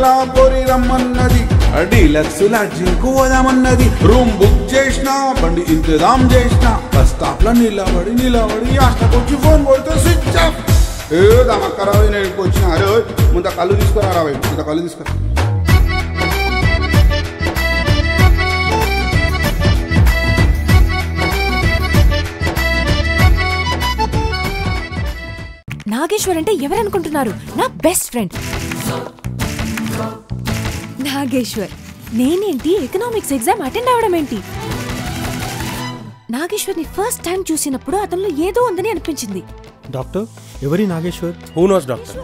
బంగళా పోరి రమ్మన్నది డీలక్స్ లాడ్జింగ్ పోదామన్నది రూమ్ బుక్ చేసిన బండి ఇంతదాం చేసిన బస్ స్టాప్ లో నిలబడి నిలబడి అష్టకొచ్చి ఫోన్ కొడితే స్విచ్ ఆఫ్ ఏ దమక్కరావు నేను ఇక్కడికి వచ్చిన అరే ఓయ్, ముంత కళ్ళు తీసుకురా రావే ముంత కళ్ళు తీసుకురా నాగేశ్వర్ అంటే ఎవరనుకుంటున్నారు నా బెస్ట్ ఫ్రెండ్ నాగేశ్వర్ నేనేంటి ఎకనామిక్స్ ఎగ్జామ్ అటెండ్ అవడం ఏంటి నాగేశ్వర్ని ఫస్ట్ టైం చూసినప్పుడు అతనిలో ఏదో ఉందని అనిపించింది డాక్టర్ ఎవరి నాగేశ్వర్ హూ నోస్ డాక్టర్